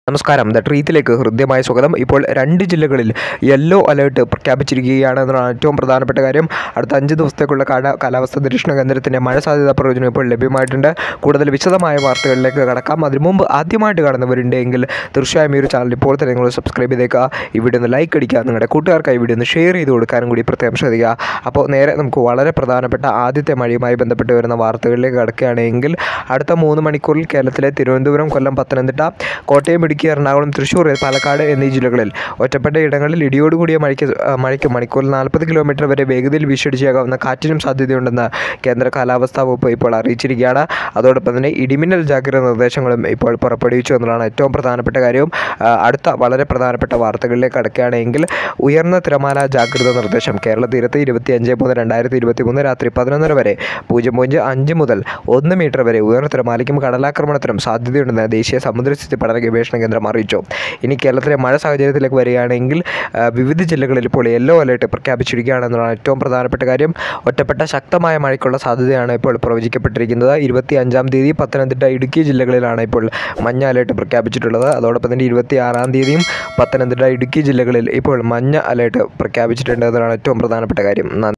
നമസ്കാരം ദ ട്രീത്തിലേക്ക് ഹൃദ്യമായ സ്വാഗതം ഇപ്പോൾ രണ്ട് ജില്ലകളിൽ യെല്ലോ അലേർട്ട് പ്രഖ്യാപിച്ചിരിക്കുകയാണ് എന്നതാണ് ഏറ്റവും പ്രധാനപ്പെട്ട കാര്യം അടുത്ത അഞ്ച് ദിവസത്തേക്കുള്ള കാല കാലാവസ്ഥ നിരീക്ഷണ കേന്ദ്രത്തിൻ്റെ മഴ സാധ്യതാ പ്രവചനം ഇപ്പോൾ ലഭ്യമായിട്ടുണ്ട് കൂടുതൽ വിശദമായ വാർത്തകളിലേക്ക് കടക്കാം അതിനു മുമ്പ് ആദ്യമായിട്ട് കാണുന്നവരുണ്ട് എങ്കിൽ തീർച്ചയായും ഈ ഒരു ചാനൽ ഇപ്പോൾ തന്നെ നിങ്ങൾ സബ്സ്ക്രൈബ് ചെയ്തേക്കുക ഈ വീഡിയോ ഒന്ന് ലൈക്ക് അടിക്കുക നിങ്ങളുടെ കൂട്ടുകാർക്ക് ഈ വീഡിയോ ഒന്ന് ഷെയർ ചെയ്ത് കൊടുക്കാനും കൂടി പ്രത്യേകം ശ്രദ്ധിക്കുക അപ്പോൾ നേരെ നമുക്ക് വളരെ പ്രധാനപ്പെട്ട ആദ്യത്തെ മഴയുമായി ബന്ധപ്പെട്ട് വരുന്ന വാർത്തകളിലേക്ക് കടക്കുകയാണെങ്കിൽ അടുത്ത മൂന്ന് മണിക്കൂറിൽ കേരളത്തിലെ തിരുവനന്തപുരം കൊല്ലം പത്തനംതിട്ട കോട്ടയം ഇടുക്കി എറണാകുളം തൃശ്ശൂർ പാലക്കാട് എന്നീ ജില്ലകളിൽ ഒറ്റപ്പെട്ട ഇടങ്ങളിൽ ഇടിയോടുകൂടിയ മഴയ്ക്ക് ആ, മഴയ്ക്ക് മണിക്കൂറിൽ നാൽപ്പത് കിലോമീറ്റർ വരെ വേഗതയിൽ വീശടിച്ചേക്കാവുന്ന കാറ്റിനും സാധ്യതയുണ്ടെന്ന് കേന്ദ്ര കാലാവസ്ഥാ വകുപ്പ് ഇപ്പോൾ അറിയിച്ചിരിക്കുകയാണ് അതോടൊപ്പം തന്നെ ഇടിമിന്നൽ ജാഗ്രത നിർദ്ദേശങ്ങളും ഇപ്പോൾ പുറപ്പെടുവിച്ചു എന്നതാണ് ഏറ്റവും പ്രധാനപ്പെട്ട കാര്യവും ആ, അടുത്ത വളരെ പ്രധാനപ്പെട്ട വാർത്തകളിലേക്ക് കടക്കുകയാണെങ്കിൽ ഉയർന്ന തിരമാല ജാഗ്രത നിർദ്ദേശം കേരള തീരത്ത് ഇരുപത്തി അഞ്ച് മൂന്ന് രണ്ടായിരത്തി ഇരുപത്തി മൂന്ന് രാത്രി പതിനൊന്നര വരെ പൂജ്യം പൂജ്യം അഞ്ച് മുതൽ ഒന്ന് മീറ്റർ വരെ ഉയർന്ന തിരമാലയ്ക്കും കടലാക്രമണത്തിനും സാധ്യതയുണ്ടെന്ന് ദേശീയ സമുദ്രസ്ഥിതി പഠന ഗവേഷണ കേന്ദ്രം അറിയിച്ചു ഇനി കേരളത്തിലെ മഴ സാഹചര്യത്തിലേക്ക് വരികയാണെങ്കിൽ ആ, വിവിധ ജില്ലകളിൽ ഇപ്പോൾ യെല്ലോ അലേർട്ട് പ്രഖ്യാപിച്ചിരിക്കുകയാണെന്നതാണ് ഏറ്റവും പ്രധാനപ്പെട്ട കാര്യം ഒറ്റപ്പെട്ട ശക്തമായ മഴയ്ക്കുള്ള സാധ്യതയാണ് ഇപ്പോൾ പ്രവചിക്കപ്പെട്ടിരിക്കുന്നത് ഇരുപത്തി അഞ്ചാം തീയതി പത്തനംതിട്ട ഇടുക്കി ജില്ലകളിലാണ് ഇപ്പോൾ മഞ്ഞ അലേർട്ട് പ്രഖ്യാപിച്ചിട്ടുള്ളത് അതോടൊപ്പം തന്നെ ഇരുപത്തി ആറാം തീയതിയും പത്തനംതിട്ട ഇടുക്കി ജില്ലകളിൽ ഇപ്പോൾ മഞ്ഞ അലേർട്ട് പ്രഖ്യാപിച്ചിട്ടുണ്ട് എന്നതാണ് ഏറ്റവും പ്രധാനപ്പെട്ട കാര്യം നന്ദി